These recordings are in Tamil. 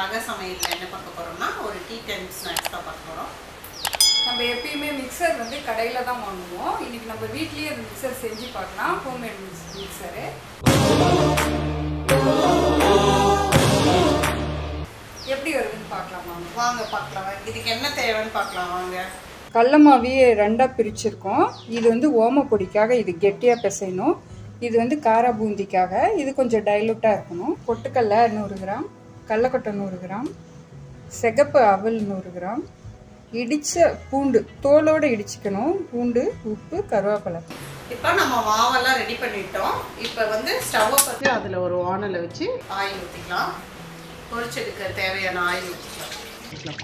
ஆக சமையலில் என்ன பார்க்க போகிறோம்னா ஒரு டீ டைம் ஸ்நாக்ஸ் தான் பார்க்க போகிறோம் நம்ம எப்பயுமே மிக்சர் வந்து கடையில் தான் வாங்குவோம் இன்னைக்கு நம்ம வீட்லயே அந்த மிக்சர் செஞ்சு பார்க்கலாம் ஹோம்மேட் மிக்சரு எப்படி வருதுன்னு பார்க்கலாம் வாங்க வாங்க பார்க்கலாம் இதுக்கு என்ன தேவைன்னு பார்க்கலாம் வாங்க கடல மாவையே ரெண்டாக பிரிச்சிருக்கோம் இது வந்து ஓமப்பொடிக்காக இது கெட்டியாக பிசையணும் இது வந்து காரா பூந்திக்காக இது கொஞ்சம் டைலூட்டாக இருக்கணும் பொட்டுக்கடல நூறு கிராம் கடலக்கொட்டை நூறு கிராம் சிகப்பு அவல் நூறு கிராம் இடித்த பூண்டு தோலோடு இடிச்சுக்கணும் பூண்டு உப்பு கருவேப்பிலை இப்போ நம்ம மாவெல்லாம் ரெடி பண்ணிட்டோம் இப்போ வந்து ஸ்டவ்வை பற்றி அதில் ஒரு வானலை வச்சு ஆயில் ஊற்றிக்கலாம் பொரிச்செடுக்க தேவையான ஆயில் ஊற்றிக்கலாம்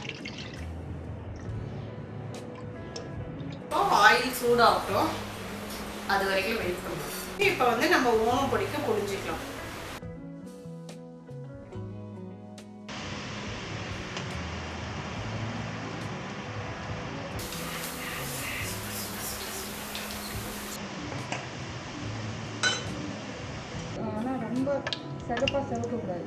இப்போ ஆயில் சூடாகட்டும் அது வரைக்கும் வெயிட் பண்ணுவோம் இப்போ வந்து நம்ம ஓமம் பொடிக்க புரிஞ்சிக்கலாம் ஆனால் ரொம்ப சிகப்பாக சிவக்கக்கூடாது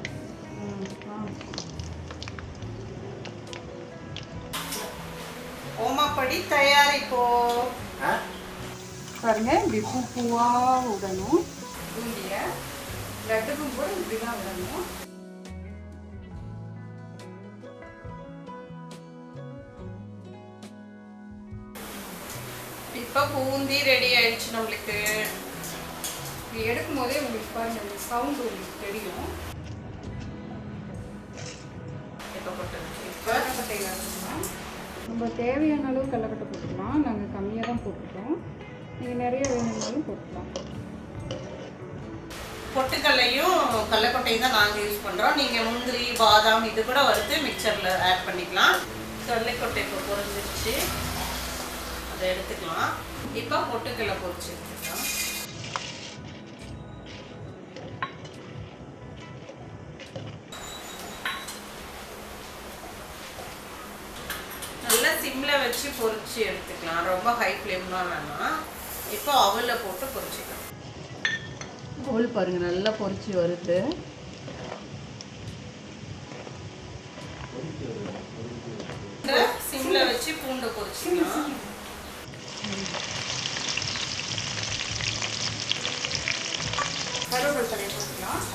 ஓமப்பொடி தயாரிப்போ பாருங்க இப்படி பூ பூவாக விடணும் பூண்டிய லட்டுக்கும் கூட இப்படி தான் விடணும் இப்போ பூந்தி ரெடி ஆயிடுச்சு நம்மளுக்கு இப்படி எடுக்கும் போதே உங்களுக்கு பாருங்க இந்த சவுண்ட் உங்களுக்கு தெரியும் இப்போ போட்டது இப்போ கடலக்கட்டை வச்சுக்கலாம் நம்ம தேவையான அளவு கடலக்கட்டை போட்டுக்கலாம் நாங்கள் கம்மியாக தான் போட்டுருக்கோம் நீங்கள் நிறைய வேணும்னாலும் போட்டுக்கலாம் பொட்டுக்கல்லையும் கடலக்கொட்டையும் தான் நாங்கள் யூஸ் பண்ணுறோம் நீங்கள் முந்திரி பாதாம் இது கூட வறுத்து மிக்சரில் ஆட் பண்ணிக்கலாம் கடலைக்கொட்டை இப்போ பொரிஞ்சிருச்சு அதை எடுத்துக்கலாம் இப்போ பொட்டுக்கல்லை பொரிச்சு எடுத்துக்கலாம் நல்லா சிம்மில் வச்சு பொரிச்சு எடுத்துக்கலாம் ரொம்ப ஹை ஃப்ளேம்லாம் வேணாம் இப்போ அவலில் போட்டு பொரிச்சிக்கலாம் கோல் பாருங்க நல்லா பொரிச்சு வருது சிம்ல வச்சு பூண்டை பொரிச்சிக்கலாம் கருவேப்பிலை தலையை போட்டுக்கலாம்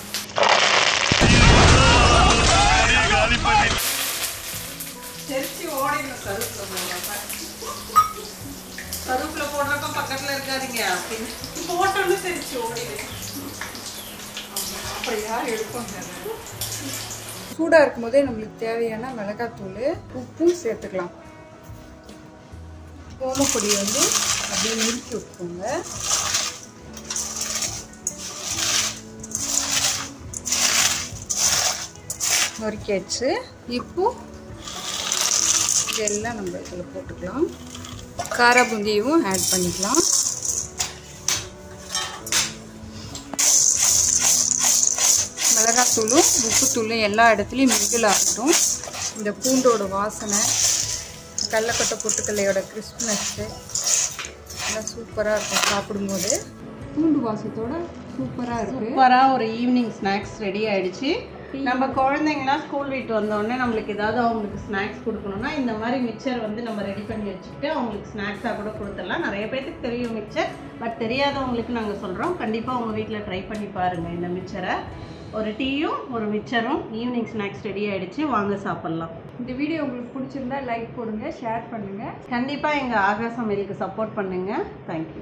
தெரிச்சு ஓடிடும் கருப்புல போடுறப்ப கருப்புல போடுறப்ப பக்கத்துல இருக்காதீங்க பின்ன போட்டோன்னு தெரிச்சு ஓடிடும் அப்படி யார் எடுப்பாங்க சூடாக இருக்கும்போதே நம்மளுக்கு தேவையான மிளகாத்தூள் உப்பும் சேர்த்துக்கலாம் ஓமப்பொடி வந்து அப்படியே நிறுத்தி விட்டுக்கோங்க நொறுக்கியாச்சு இப்போ இதெல்லாம் நம்ம இதில் போட்டுக்கலாம் கார பூந்தியவும் ஆட் பண்ணிக்கலாம் மிளகாத்தூளும் உப்புத்தூளும் எல்லா இடத்துலையும் மிங்கிள் ஆகட்டும் இந்த பூண்டோட வாசனை கடலக்கொட்டை பொட்டுக்கல்லையோட கிறிஸ்ப்னஸ்ஸு எல்லாம் சூப்பராக இருக்கும் சாப்பிடும்போது பூண்டு வாசத்தோட சூப்பராக இருக்குது சூப்பராக ஒரு ஈவினிங் ஸ்நாக்ஸ் ரெடி ஆயிடுச்சு நம்ம குழந்தைங்களாம் ஸ்கூல் விட்டு வந்தோடனே நம்மளுக்கு ஏதாவது அவங்களுக்கு ஸ்நாக்ஸ் கொடுக்கணும்னா இந்த மாதிரி மிக்சர் வந்து நம்ம ரெடி பண்ணி வச்சுக்கிட்டு அவங்களுக்கு ஸ்நாக்ஸாக கூட கொடுத்துடலாம் நிறைய பேருக்கு தெரியும் மிக்சர் பட் தெரியாதவங்களுக்கு நாங்கள் சொல்கிறோம் கண்டிப்பாக உங்கள் வீட்டில் ட்ரை பண்ணி பாருங்கள் இந்த மிக்சரை ஒரு டீயும் ஒரு மிக்சரும் ஈவினிங் ஸ்நாக்ஸ் ரெடி ஆயிடுச்சு வாங்க சாப்பிட்லாம் இந்த வீடியோ உங்களுக்கு பிடிச்சிருந்தா லைக் போடுங்க ஷேர் பண்ணுங்கள் கண்டிப்பாக எங்கள் ஆகா சமையலுக்கு சப்போர்ட் பண்ணுங்கள் தேங்க்யூ